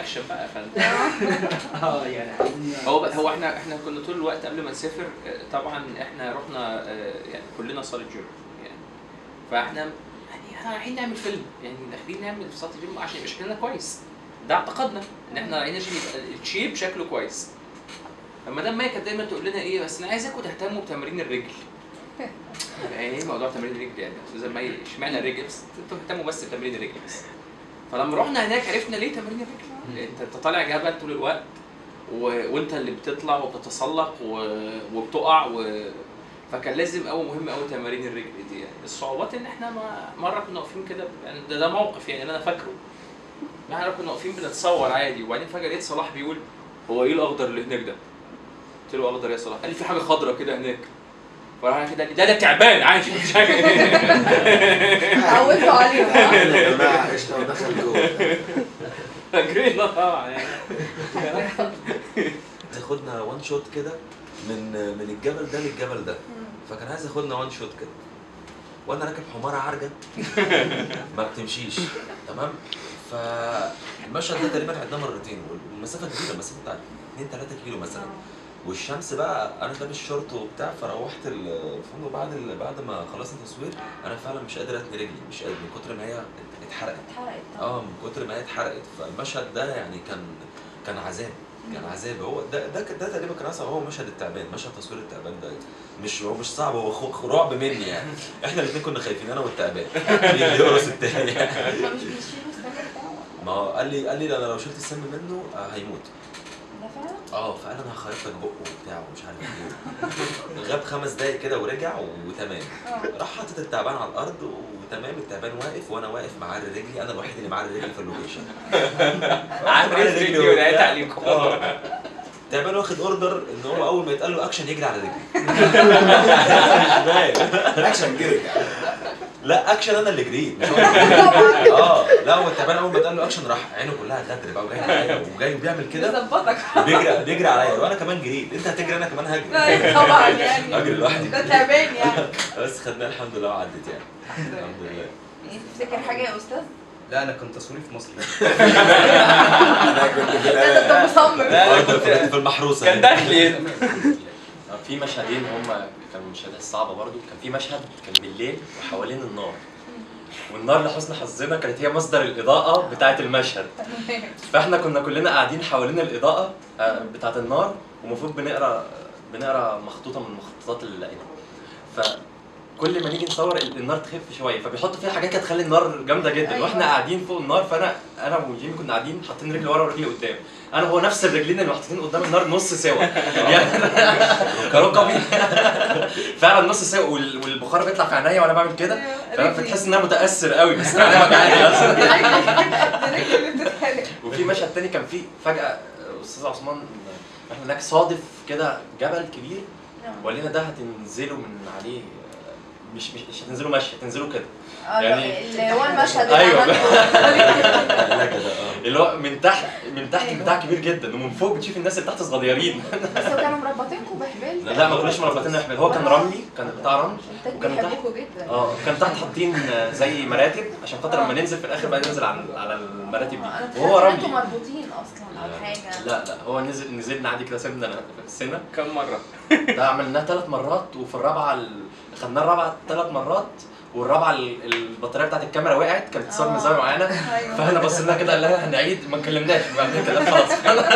اكشن بقى فانت اه يعني عايزين هو هو احنا احنا كنا طول الوقت قبل ما نسافر آه، طبعا احنا رحنا آه، يعني كلنا صاله جيم يعني فاحنا يعني احنا رايحين نعمل فيلم يعني داخلين نعمل في صاله جيم عشان يبقى شكلنا كويس ده اعتقادنا ان احنا رايحين عشان يبقى الشيب شكله كويس فمدام ماي كانت دايما تقول لنا ايه بس انا عايزاكم تهتموا بتمرين الرجل يعني ايه موضوع تمرين الرجل يعني استاذه ماي اشمعنى الرجل بس انتوا اهتموا بس بتمرين الرجل بس فلما رحنا هناك عرفنا ليه تمرين الرجل انت انت طالع جبل طول الوقت و... وانت اللي بتطلع وبتتسلق و... وبتقع و... فكان لازم قوي مهم قوي تمارين الرجل دي يعني الصعوبات ان احنا ما... مره كنا واقفين كده يعني ده, ده موقف يعني اللي انا فاكره احنا كنا واقفين بنتصور عادي وبعدين فجاه لقيت صلاح بيقول هو ايه الاخضر اللي هناك ده؟ قلت له اخضر يا صلاح قال لي في حاجه خضراء كده هناك فراح أنا كده قال لي ده ده تعبان عادي مش حاجه عودتوا عليهم ها؟ يا جماعه قشطه ودخل جوه فاكرين طبعا يعني تاخدنا وان شوت كده من من الجبل ده للجبل ده فكان عايز ياخدنا وان شوت كده وانا راكب حماره عرجه ما بتمشيش تمام فالمشهد ده تقريبا عدناه مرتين والمسافه كبيره مسافه بتاع 2 3 كيلو مثلا والشمس بقى انا لابس شورت وبتاع فروحت الفندق بعد ال- بعد ما خلصنا تصوير انا فعلا مش قادر اتني رجلي مش قادر من كتر ما هي اتحرقت اتحرقت اه من كتر ما هي اتحرقت فالمشهد ده يعني كان كان عذاب كان عذاب هو ده ده ده تقريبا كان اصعب هو مشهد التعبان مشهد تصوير التعبان ده مش هو مش صعب هو خ- رعب مني يعني احنا الاثنين كنا خايفين انا والتعبان مين اللي يقرص التاني ما مش بيشيلوا السم بتاعه ما هو قال لي قال لي انا لو شلت السم منه آه، هيموت ده فعلا؟ اه فقال انا هخيط لك بقه وبتاع ومش عارف ايه غاب خمس دقايق كده ورجع وتمام اه راح حاطط التعبان على الارض وتمام التعبان واقف وانا واقف معاه رجلي انا الوحيد اللي معاه رجلي في اللوكيشن عامل ايه في رجلي ولقيت عليكم اه تعبان واخد اوردر ان هو اول ما يتقال له اكشن يجري على رجلي اكشن جري لا اكشن انا اللي جريت مش هو اه لا هو التعبان اول ما اتقال له اكشن راح عينه كلها غدر بقى وجاي عليا وجاي وبيعمل كده بيظبطك وبيجري بيجري عليا وانا كمان جريت انت هتجري انا كمان هجري لا طبعا يعني اجري لوحدي ده تعبان يعني بس خدناه الحمد لله وعدت يعني الحمد لله إيه، تفتكر حاجه يا استاذ؟ لا انا كنت تصويري في مصر انا كنت في لا ده انت مصمم برضه كنت في المحروسه كان داخلي هنا في مشهدين هم كانوا المشاهدات الصعبه برضو كان في مشهد كان بالليل وحوالين النار والنار لحسن حظنا كانت هي مصدر الاضاءه بتاعه المشهد فاحنا كنا كلنا قاعدين حوالين الاضاءه آه، بتاعه النار ومفروض بنقرا بنقرا مخطوطه من مخطوطات العلم فكل ما نيجي نصور النار تخف شويه فبيحطوا فيها حاجات كده تخلي النار جامده جدا أيوة. واحنا قاعدين فوق النار فانا انا وجيمي كنا قاعدين حاطين رجل ورا ورجل قدام انا هو نفس الرجلين اللي محطوطين قدام النار نص سوا يعني ركبي فعلا نص سوا وال- والبخار بيطلع في عينيا وانا بعمل كده فاهم؟ فتحس ان انا متاثر قوي بس انا وجعاني اصلا رجلي بتتحرق وفي مشهد تاني كان فيه فجاه استاذ عثمان احنا هناك صادف كده جبل كبير وقال لنا ده هتنزلوا من عليه مش مش مش هتنزلوا مشي هتنزلوا كده اه يعني- اللي هو المشهد اللي أيوة. عملته. لا كده اه اللي هو من تحت من تحت بتاع كبير جدا ومن فوق بتشوف الناس اللي تحت صغيرين بس هو كانوا مربطينكم بحبال لا ما كناش مربطين احنا هو كان رملي كان بتاع رمل الانتاج وكانوا تحت بيحبوكوا جدا اه كان تحت حاطين آه، زي مراتب عشان خاطر لما ننزل في الاخر بقى ننزل على على المراتب دي انا وهو تخيل انتوا رملي مربوطين اصلا او حاجه لا لا هو نزل نزلنا عادي كده سيبنا السنه كم مره ده عملناه ثلاث مرات وفي الرابعه ال... خدناه الرابعه ثلاث مرات والرابعه ال- البطاريه بتاعت الكاميرا وقعت كانت اتصال آه. من زاويه معانا ايوه فاحنا بصينا كده قال لها هنعيد ما اتكلمناش بعد كده خلاص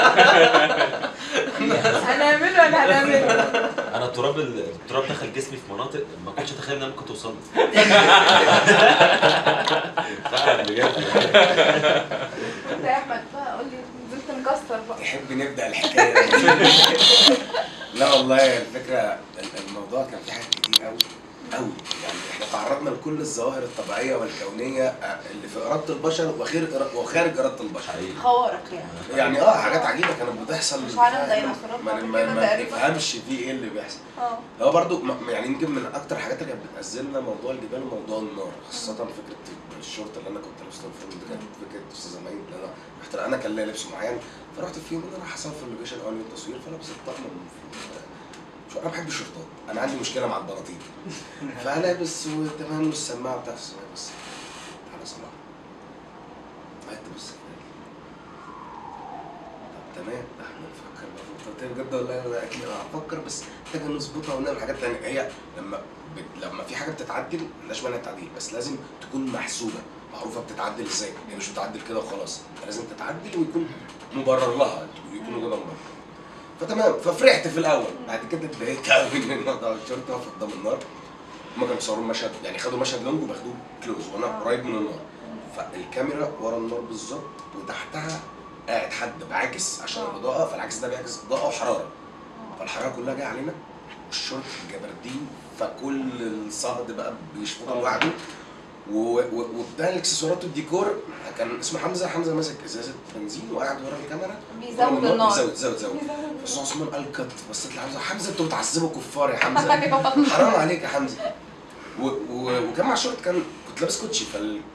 هنعمله ولا هنعمله انا التراب التراب دخل جسمي في مناطق ما كنتش اتخيل ان انا ممكن توصل له فعلا بجد وانت يا احمد بقى قول لي نزلت مكسر بقى تحب نبدا الحكايه لا والله الفكره الموضوع كان فيه حاجات كتير قوي قوي يعني احنا تعرضنا لكل الظواهر الطبيعيه والكونيه آه، اللي في اراده البشر وخير وخارج اراده البشر حقيقي خوارق يعني يعني اه حاجات عجيبه كانت بتحصل مش عالم ديناصورات ما بعد ما كده ما تقريبا. تفهمش فيه ايه اللي بيحصل اه هو برضو م- يعني يمكن من اكتر الحاجات اللي كانت بتنزلنا موضوع الجبال وموضوع النار خاصه فكره الشورت اللي انا كنت لابسه في الفيلم ده كانت فكره استاذه مي اللي انا رحت انا كان ليا لبس معين فرحت في يوم انا رايح اصور في اللوكيشن اول يوم تصوير فلابس الطقم من- شو انا بحب الشورتات انا عندي مشكله مع البناطيل فلابس وتمام والسماعه بتاعت السماعه بس على صلاح قعدت بس كده تمام احنا نفكر بقى قلت له بجد والله انا اكيد انا هفكر بس محتاجه نظبطها ونعمل حاجات تانية هي لما بت... لما في حاجه بتتعدل ملهاش مانع التعديل بس لازم تكون محسوبه معروفه بتتعدل ازاي هي مش بتعدل كده وخلاص انت لازم تتعدل ويكون مبرر لها يكون وجودها مبرر فتمام ففرحت في الاول بعد كده اتضايقت قوي من موضوع الشرطه واقف قدام النار هما كانوا بيصوروا المشهد يعني خدوا مشهد لونج وباخدوه كلوز وانا آه. قريب من النار فالكاميرا ورا النار بالظبط وتحتها قاعد حد بعاكس عشان آه. الاضاءه فالعكس ده بيعكس اضاءه وحراره فالحراره كلها جايه علينا والشرطه جبردين فكل الصهد بقى بيشفطها لوحده و- و- وبتاع الاكسسوارات والديكور كان اسمه حمزه حمزه ماسك ازازه بنزين وقاعد ورا الكاميرا بيزود النار زود زود زود بيزود استاذ عثمان قال كت بصيت لحمزه حمزه انتوا بتعذبوا كفار يا حمزه النار. حرام عليك يا حمزه و... و... وكان مع الشورت كان كنت لابس كوتشي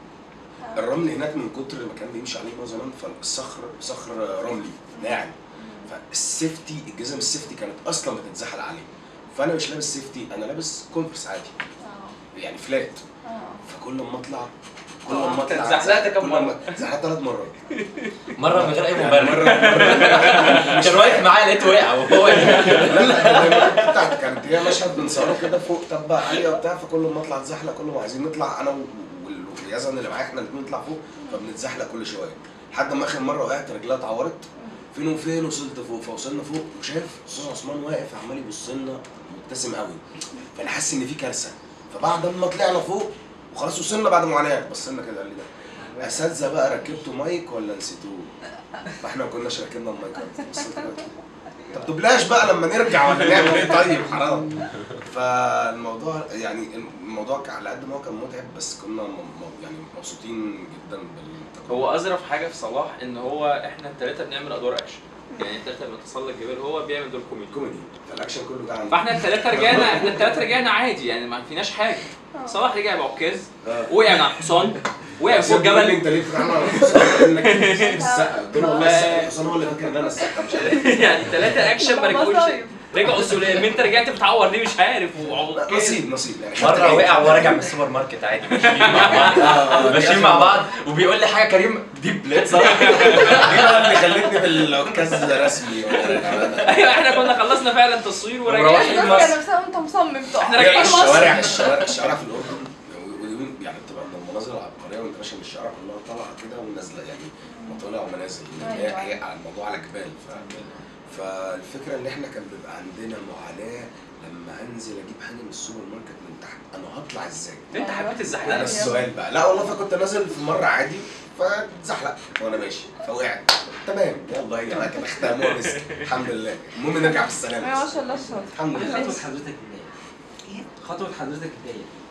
فالرمل هناك من كتر ما كان بيمشي عليه معظم زمان فالصخر صخر رملي ناعم فالسيفتي الجزم السيفتي كانت اصلا بتتزحل عليه فانا مش لابس سيفتي انا لابس كونفرس عادي آه. يعني فلات آه. فكل ما اطلع كل آه، ما اطلع اتزحلقت كم كل مرة؟ ما- اتزحلقت ثلاث مرات مره من غير اي يعني مبرر مره مره كان واقف معايا لقيته وقع وهو لا لا بتاعتي كانت هي مشهد بنصوره كده فوق تبة عالية وبتاع فكل ما اطلع اتزحلق كل ما عايزين نطلع انا وال- واليزن اللي معايا احنا الاثنين نطلع فوق فبنتزحلق كل شوية لحد ما اخر مرة وقعت رجلها اتعورت فين وفين وصلت فوق فوصلنا فوق وشايف استاذ عثمان واقف عمال يبص لنا مبتسم قوي فانا حاسس ان في كارثة فبعد ما طلعنا فوق وخلاص وصلنا بعد معاناة بص لنا كده قال لي ده اساتذه بقى ركبتوا مايك ولا نسيتوه؟ فاحنا ما كناش ركبنا المايك بصيت كده طب تبلاش بقى لما نرجع ولا نعمل ايه طيب حرام فالموضوع يعني الموضوع كان- على قد ما هو كان متعب بس كنا م- م- يعني مبسوطين جدا بالتجربه هو اظرف حاجه في صلاح ان هو احنا الثلاثه بنعمل ادوار اكشن يعني الثلاثه بنتسلق جبال هو بيعمل دور كوميدي كوميدي فالاكشن كله جه عندي فاحنا الثلاثه رجعنا احنا الثلاثه رجعنا عادي يعني ما فيناش حاجه صلاح رجع بعكاز آه. وقع من على الحصان وقع فوق بيقول لي الجبل انت ليه بتتعامل على الحصان انك السقه قلت له والله السقة- الحصان هو اللي فاكر ان انا السقه مش عارف يعني ثلاثه اكشن ما ركبوش مصايب. رجعوا سلام انت رجعت بتعور ليه مش عارف وعكاز نصيب نصيب يعني مره وقع وهو راجع من السوبر ماركت عادي ماشيين مع بعض ماشيين مع بعض وبيقول لي حاجه كريم دي بلاد صراحه دي بقى اللي خلتني بالعكاز رسمي ولا ايوه احنا كنا خلصنا فعلا تصوير ومروحين وراجعين الناس كان نفسها وانت مصمم تقع احنا راجعين مصر. الشوارع الشوارع الشوارع في الاردن ودي يعني بتبقى من المناظر العبقريه وانت ماشي من الشوارع كلها طالعه كده ونازله يعني مطالع ومنازل لأن هي أيوة. هي على الموضوع على جبال ف... فالفكره ان احنا كان بيبقى عندنا معاناه لما انزل اجيب حاجه من السوبر ماركت من تحت انا هطلع ازاي؟ انت حبيت انا الزحلقه السؤال بقى لا والله فكنت نازل في مره عادي فاتزحلق وانا ماشي فوقعت تمام يلا هي بقى كده اختها مؤنس الحمد لله المهم نرجع بالسلامه ما بس. شاء الله الشاطر الحمد لله خطوة حضرتك الجاية خطوة حضرتك الجاية